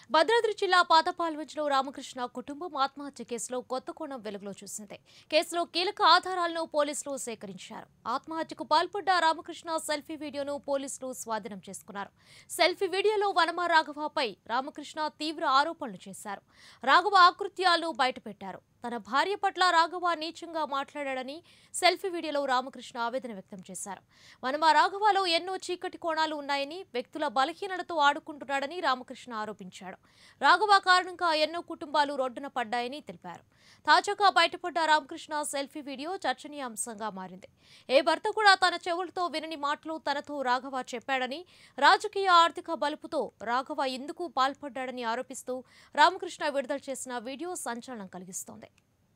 భద్రాద్రి జిల్లా పాతపాల్వంచలో రామకృష్ణ కుటుంబం ఆత్మహత్య కేసులో కొత్త కోణం వెలుగులో చూసింది కేసులో కీలక ఆధారాలను పోలీసులు సేకరించారు ఆత్మహత్యకు పాల్పడ్డ రామకృష్ణ సెల్ఫీ వీడియోను పోలీసులు స్వాధీనం చేసుకున్నారు సెల్ఫీ వీడియోలో వనమ రాఘవపై రామకృష్ణ తీవ్ర ఆరోపణలు చేశారు రాఘవ ఆకృత్యాలు బయటపెట్టారు తన భార్య పట్ల రాఘవ నీచంగా మాట్లాడాడని సెల్ఫీ వీడియోలో రామకృష్ణ ఆవేదన వ్యక్తం చేశారు వనమ రాఘవలో ఎన్నో చీకటి కోణాలు ఉన్నాయని వ్యక్తుల బలహీనలతో ఆడుకుంటున్నాడని రామకృష్ణ ఆరోపించాడు రాఘవ కారణంగా ఎన్నో కుటుంబాలు రోడ్డున పడ్డాయని తెలిపారు తాజాగా బయటపడ్డ రామకృష్ణ సెల్ఫీ వీడియో చర్చనీయాంశంగా మారింది ఏ భర్త కూడా తన చెవులతో వినని మాటలు తనతో రాఘవ చెప్పాడని రాజకీయ ఆర్థిక బలుపుతో రాఘవ ఇందుకు పాల్పడ్డాడని ఆరోపిస్తూ రామకృష్ణ విడుదల చేసిన వీడియో సంచలనం కలిగిస్తోంది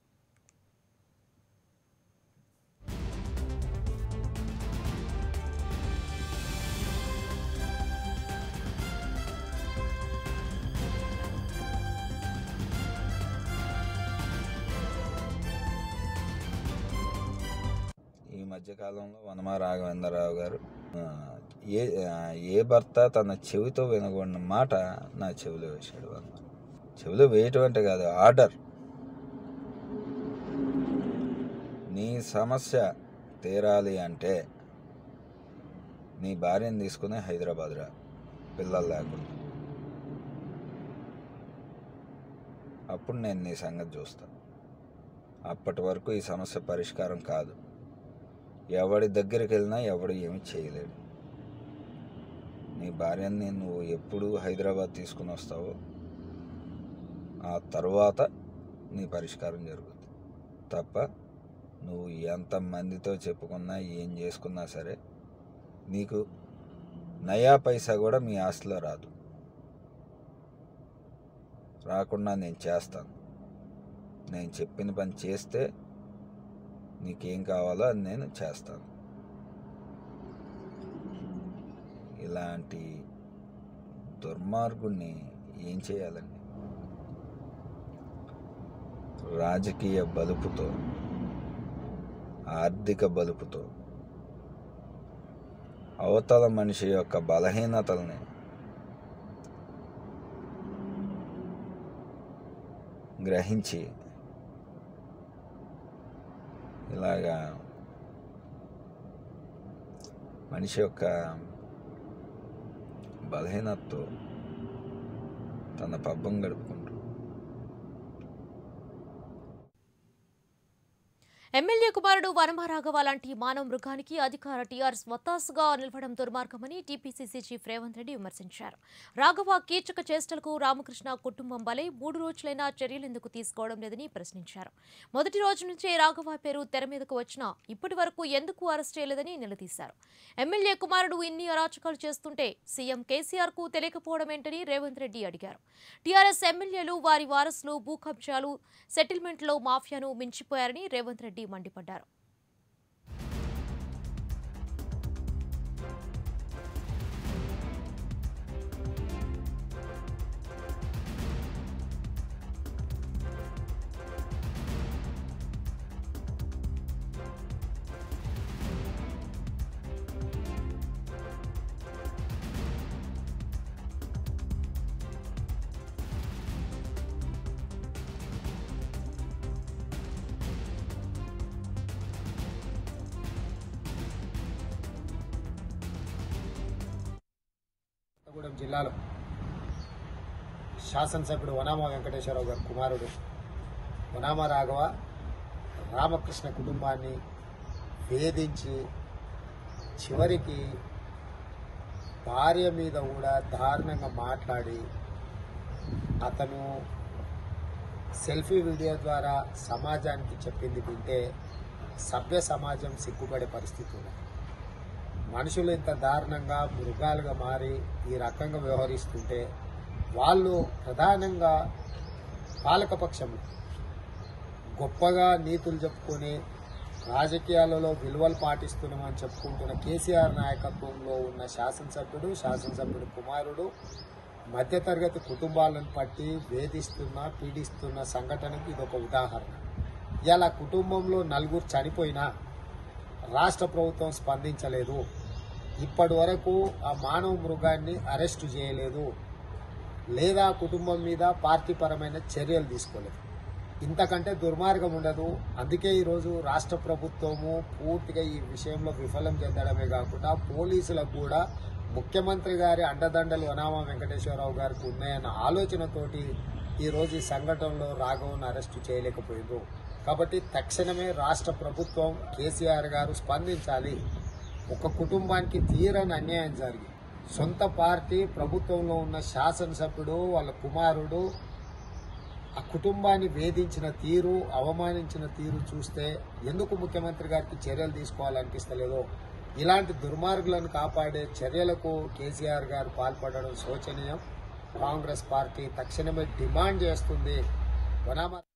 ఈ మధ్యకాలంలో వనమా రాఘవేంద్రరావు గారు ఆ, ఏ ఆ, ఏ భర్త తన చెవితో వినకూడని మాట నా చెవిలో వేశాడు వనమ చెవిలో వేయటం అంటే కాదు ఆర్డర్ నీ సమస్య తీరాలి అంటే నీ భార్యను తీసుకుని హైదరాబాద్ రా పిల్లలు లేకుండా అప్పుడు నేను నీ సంగతి చూస్తాను అప్పటి వరకు ఈ సమస్య పరిష్కారం కాదు ఎవడి దగ్గరికి వెళ్ళినా ఎవడు ఏమి చేయలేడు నీ భార్యని నువ్వు ఎప్పుడు హైదరాబాద్ తీసుకుని వస్తావో ఆ తర్వాత నీ పరిష్కారం జరుగుతుంది తప్ప నువ్వు ఎంత మందితో చెప్పుకున్నా ఏం చేసుకున్నా సరే నీకు నయా పైసా కూడా మీ ఆస్తిలో రాదు రాకుండా నేను చేస్తాను నేను చెప్పిన పని చేస్తే నీకేం కావాలో అది నేను చేస్తాను ఇలాంటి దుర్మార్గుణ్ణి ఏం చేయాలండి రాజకీయ బలుపుతో ఆర్థిక బలుపుతో అవతల మనిషి యొక్క బలహీనతల్ని గ్రహించి ఇలాగా మనిషి యొక్క బలహీనతతో తన పబ్బం గడుపుకుంటూ ఎమ్మెల్యే కుమారుడు వనమరాఘవ లాంటి మానవ మృగానికి అధికార టీఆర్ఎస్ వత్తాసుగా నిలవడం దుర్మార్గమని టీపీసీసీ చీఫ్ రేవంత్ రెడ్డి విమర్శించారు రాఘవ కీచక చేష్టలకు రామకృష్ణ కుటుంబం వలె మూడు రోజులైనా చర్యలెందుకు తీసుకోవడం లేదని ప్రశ్నించారు మొదటి రోజు నుంచే రాఘవ పేరు తెర మీదకు వచ్చినా ఇప్పటి వరకు ఎందుకు అరెస్ట్ చేయలేదని నిలదీశారు ఎమ్మెల్యే కుమారుడు ఇన్ని అరాచకాలు చేస్తుంటే సీఎం కేసీఆర్ కు తెలియకపోవడం ఏంటని రేవంత్ రెడ్డి అడిగారు టీఆర్ఎస్ ఎమ్మెల్యేలు వారి వారసులు భూ కబ్జాలు సెటిల్మెంట్లో మాఫియాను మించిపోయారని రేవంత్ రెడ్డి మండిపడ్డారు కొత్తగూడెం జిల్లాలో శాసనసభ్యుడు వనామ వెంకటేశ్వరరావు గారి కుమారుడు వనామ రాఘవ రామకృష్ణ కుటుంబాన్ని వేధించి చివరికి భార్య మీద కూడా దారుణంగా మాట్లాడి అతను సెల్ఫీ వీడియో ద్వారా సమాజానికి చెప్పింది వింటే సభ్య సమాజం సిగ్గుపడే పరిస్థితి ఉంది మనుషులు ఇంత దారుణంగా మృగాలుగా మారి ఈ రకంగా వ్యవహరిస్తుంటే వాళ్ళు ప్రధానంగా పాలకపక్షం గొప్పగా నీతులు చెప్పుకొని రాజకీయాలలో విలువలు పాటిస్తున్నామని చెప్పుకుంటున్న కేసీఆర్ నాయకత్వంలో ఉన్న శాసనసభ్యుడు శాసనసభ్యుడు కుమారుడు మధ్యతరగతి కుటుంబాలను పట్టి వేధిస్తున్న పీడిస్తున్న సంఘటనకి ఇదొక ఉదాహరణ ఇలా కుటుంబంలో నలుగురు చనిపోయినా రాష్ట్ర ప్రభుత్వం స్పందించలేదు ఇప్పటి వరకు ఆ మానవ మృగాన్ని అరెస్టు చేయలేదు లేదా కుటుంబం మీద పార్టీపరమైన చర్యలు తీసుకోలేదు ఇంతకంటే దుర్మార్గం ఉండదు అందుకే ఈరోజు రాష్ట్ర ప్రభుత్వము పూర్తిగా ఈ విషయంలో విఫలం చెందడమే కాకుండా పోలీసులకు కూడా ముఖ్యమంత్రి గారి అండదండలు వనామా వెంకటేశ్వరరావు గారికి ఉన్నాయన్న ఆలోచనతోటి ఈరోజు ఈ సంఘటనలో రాఘవన్ అరెస్టు చేయలేకపోయిండ్రు కాబట్టి తక్షణమే రాష్ట్ర ప్రభుత్వం కేసీఆర్ గారు స్పందించాలి ఒక కుటుంబానికి తీరని అన్యాయం జరిగి సొంత పార్టీ ప్రభుత్వంలో ఉన్న శాసనసభ్యుడు వాళ్ళ కుమారుడు ఆ కుటుంబాన్ని వేధించిన తీరు అవమానించిన తీరు చూస్తే ఎందుకు ముఖ్యమంత్రి గారికి చర్యలు తీసుకోవాలనిపిస్తలేదో ఇలాంటి దుర్మార్గులను కాపాడే చర్యలకు కేసీఆర్ గారు పాల్పడడం శోచనీయం కాంగ్రెస్ పార్టీ తక్షణమే డిమాండ్ చేస్తుంది వనామ